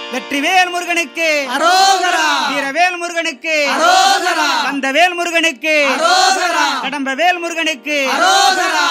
வெற்றிவேல் முருகனுக்கு அரோகரா வீரவேல் முருகனுக்கு அரோகரா கந்தவேல் முருகனுக்கு அரோகரா கடம்பவேல் முருகனுக்கு அரோகரா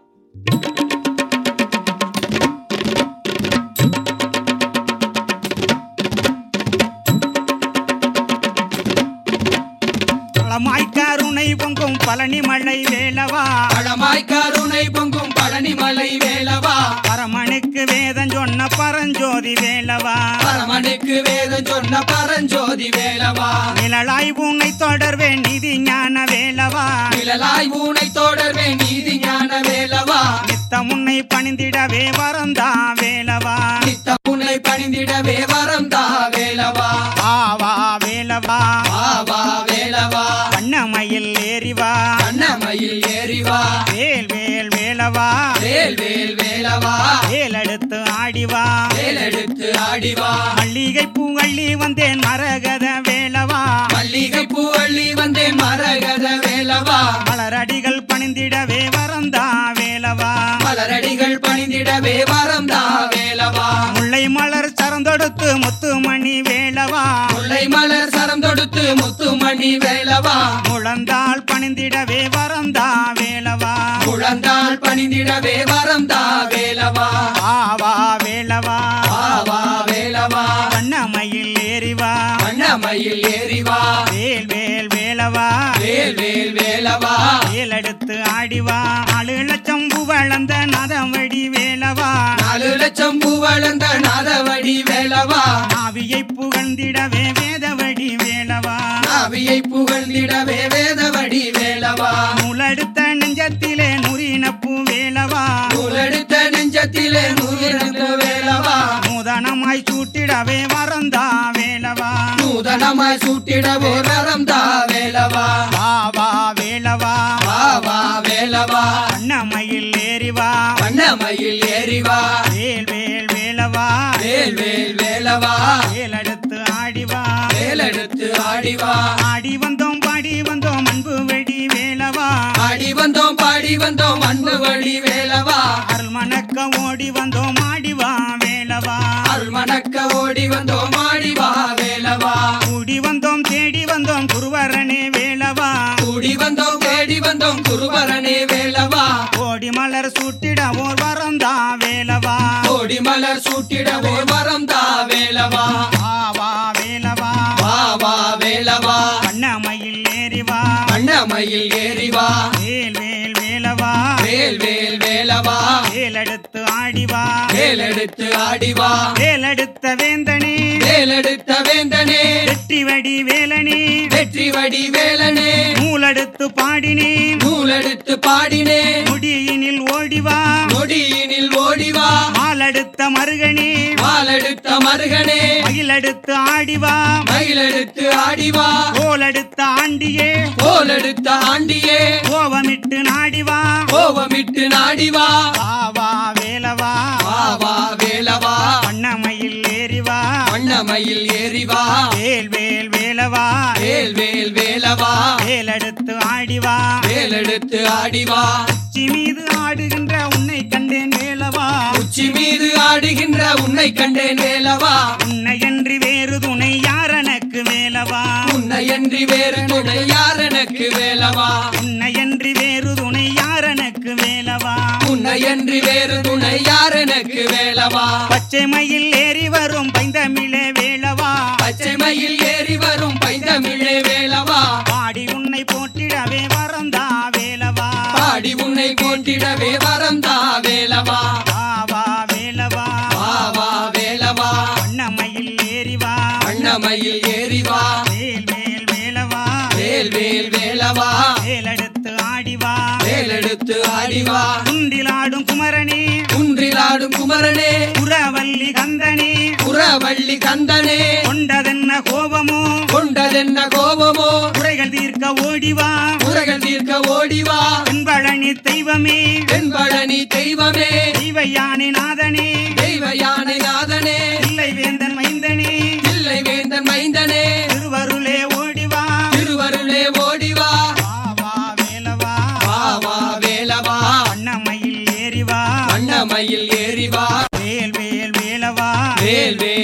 பழமாய் கருணை பொங்கும் பழனி மலை வேலவா பழமாய் கருணை பொங்கும் பழனிமலை வேலவா பரமனுக்கு வேதம் சொன்ன பரஞ்சோதி வேலவா பரமனுக்கு வேதம் சொன்ன பரஞ்சோதி வேலவா நிழலாய் உன்னை தொடர்வேன் நிதி ஞான வேலவா நிழலாய் ஊனை தொடர்வே நீதி ஞான வேலவா நித்தம் உன்னை பணிந்திடவே வரந்தா வேலவா நித்த உன்னை பணிந்திடவே வரம் தா வேலவா ஆவா வேலவா ஆவா வேலவா வண்ணமயில் ஏறிவா அண்ணமயில் ஏறிவா வேல் வேல் வேலவா வேல் வேல் வேலவா வேலெடுத்து ஆடிவா வேலெடுத்து ஆடிவா மல்லிகை பூ அள்ளி வந்தேன் மரகத வேலவா மல்லிகை பூவள்ளி வந்தேன் மரகத வேலவா மலரடிகள் பணிந்திடவே வரந்தா வேலவா மலரடிகள் பணிந்திடவே வரம் தா வேலவா முல்லை மலர் சரந்தொடுத்து முத்துமணி வேலவா முல்லை மலர் சரம் தொடுத்து முத்துமணி வேலவா முழந்தாள் பணிந்திடவே வரந்தா வேலவா குழந்தாள் பணிந்திடவே வரம் தா வேலவா ஆவா வேலவா ஆவா வேலவா வண்ணமயில் ஏறிவா அண்ணமயில் ஏறிவா வேல் வேல் வேலவா வேல் வேல் வேலவா வேலெடுத்து ஆடிவா நாலு லட்சம் பூ வளர்ந்த நதவடி வேலவா நாலு லட்சம் பூ வளர்ந்த நாதவடி வேலவா நாவியை புகழ்ந்திடவே வேதவடி வேலவா நாவியை புகழ்ந்திடவே வேதவடி வேலவா முளெடுத்த நெஞ்சத்திலே நுரினப்பு வேலவா நூலெடுத்த நெஞ்சத்திலே நூலிழந்த வேலவா நூதனமாய் சூட்டிடவே வரந்தா வேலவா நூதனமாய் சூட்டிடவோ வரம் தா வேலவா வாவா வேலவா வாவா வேலவா வண்ணமயில் ஏறிவா வண்ணமயில் ஏறிவா வேல் வேல் வேலவா வேல் வேல் வேலவா வேலெடுத்து ஆடிவா வேலெடுத்து ஆடிவா ஆடி வந்தோம் பாடி வந்தோம் அன்பு வெடி வேலவா ஆடி வந்தோம் பாடி வந்தோம் அன்பு வழி வேலவா அருள் மணக்க ஓடி வந்தோம் ஆடிவா வேலவா அருள் மணக்க ஓடி வந்தோம் ஆடிவா வேலவா கூடி வந்தோம் தேடி வந்தோம் குருவரனே வேலவா கூடி வந்தோம் தேடி வந்தோம் குருபரனே வேலவா கோடி மலர் சூட்டிட ஓர் வரந்தா வேலவா கோடி மலர் சூட்டிடவோ வரம் தா வேலவா ஆவா வேலவா வாவா வேலவா வண்ணமயில் ஏறிவா அண்ணமயில் ஏறிவா வேல் வேல் வேலவா வேல் வேல் வேலவா வேலெடுத்து ஆடிவா வேலெடுத்து ஆடிவா வேலெடுத்த வேந்தனே வேலெடுத்த வேந்தனே வெற்றி வடி வேலனே வெற்றி வடி வேலனே நூலெடுத்து பாடினே நூலெடுத்து பாடினே முடியினில் ஓடிவா நொடியினில் ஓடிவா மாலெடுத்த மருகனே வாலெடுத்த மருகனே மயிலெடுத்து ஆடிவா மயிலெடுத்து ஆடிவா கோலெடுத்த ஆண்டியே கோலெடுத்த ஆண்டியே கோவமிட்டு நாடிவா கோவமிட்டு நாடிவா வாவா வேலவா வாவா வேலவா வண்ணமயில் ஏறிவா வண்ணமயில் ஏறிவா வேல் வேல் வேலவா வேல் வேல் வேலவா வேலெடுத்து ஆடிவா வேலெடுத்து ஆடிவா உச்சி மீது ஆடுகின்ற உன்னை கண்டேன் வேலவா உச்சி மீது ஆடுகின்ற உன்னை கண்டேன் வேலவா உன்னையன்றி வேறு துணை யாரனக்கு வேலவா உன்னையன்றி வேறு துணை யார் எனக்கு வேலவா உன்னையன்றி வேறு துணை யாரனக்கு வேலவா உன்னையன்றி வேறு துணை யார் எனக்கு வேலவா பச்சை மயில் ஏறி வரும் பைந்தமிழே வேலவா பச்சை மயில் ஏறி வரும் பைந்தமிழே வேலவா பாடி உன்னை போற்றிடவே வரந்தா வேலவா பாடி உன்னை போற்றிடவே வரம் தா வேலவா வாவா வேலவா வாவா வேலவா வண்ணமயில் ஏறிவா அண்ணமயில் ஏறிவா வேல் வேல் வேலவா வேல் வேல் வேலவா வேலெடுத்து ஆடிவா வேலெடுத்து ஆடிவா குண்டிலாடும் குமரனே குன்றிலாடும் குமரனே புறவல்லி கந்தனே புறவள்ளி கந்தனே கொண்டதென்ன கோபமோ கொண்டதென்ன கோபமோ குறைகள் தீர்க்க ஓடிவா குறைகள் தீர்க்க ஓடிவா தென்பழனி தெய்வமே தென்பழனி தெய்வமே தெய்வ யானை நாதனே தெய்வ யானை நாதனே இல்லை வேந்தன் மைந்தனே இல்லை வேந்தன் மைந்தனே திருவருளே ஓடிவா திருவருளே ஓடிவா வாவா வேலவா வாவா வேலவா அண்ணமையில் ஏறிவா அண்ணமயில் ஏறிவா வேல் வேல் வேலவா வேல் வேல் வேலவா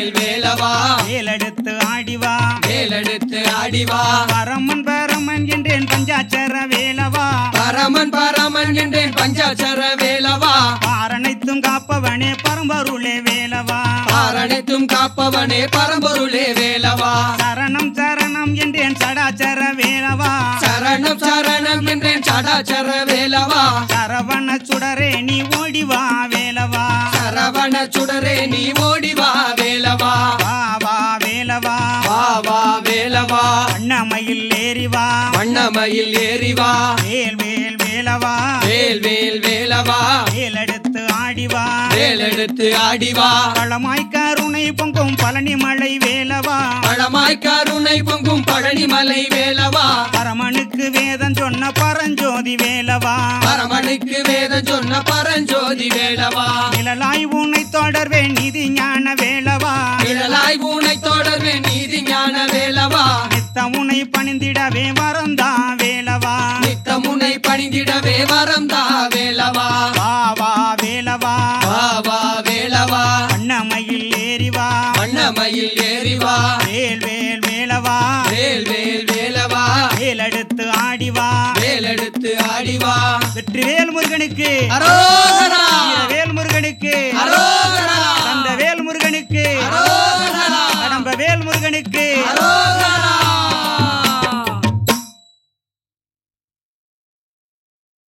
வேலவா வேலெடுத்து ஆடிவா வேலெடுத்து ஆடிவா பரமன் பரமன் என்றேன் பஞ்சாச்சர வேலவா பரமன் பரமன் என்றேன் பஞ்சாட்சர வேலவா பாரனைத்தும் காப்பவனே பரம்பொருளே வேலவா பாரணைத்தும் காப்பவனே பரம்பொருளே வேலவா சரணம் சரணம் என்றேன் சடாச்சர வேலவா சரணம் சரணம் என்றேன் சடாச்சர வேலவா சரவண சுடரே நீ ஓடிவா வேலவா சரவண சுடரே நீ ஓடிவா வேலவா வா வா வேலவா வா வா வேலவா அண்ணமையில் ஏறிவா வண்ணமயில் ஏறிவா வேல் வேல் வேலவா வேல் வேல் வேலவா வேலெடுத்து ஆடிவா வேலெடுத்து ஆடிவா களமாய் கருணை பொங்கும் பழனி மலை வேலவா பழமாய் கருணை பொங்கும் பழனிமலை வேலவா பரமனுக்கு வேதம் சொன்ன பரஞ்சோதி வேலவா பரமனுக்கு வேதம் சொன்ன பரஞ்சோதி வேலவா நிழலாய் உன்னை தொடர்வேன் நிதி ஞான வேலவா நிழலாய் ஊனை தொடர்வே நீதி ஞான வேலவா நித்தம் உன்னை பணிந்திடவே வரந்தா வேலவா நித்தமுனை பணிந்திடவே வரம் தா வேலவா வா வா வேலவா வா வா வேலவா அண்ணமையில் ஏறிவா வண்ணமயில் ஏறிவா வேல் வேல் வேலவா வேல் வேல் வேலவா வேலெடுத்து ஆடிவா வேலெடுத்து ஆடிவா வெற்றிவேல் முருகனுக்கு அரோகரா வேல் முருகனுக்கு அரோகரா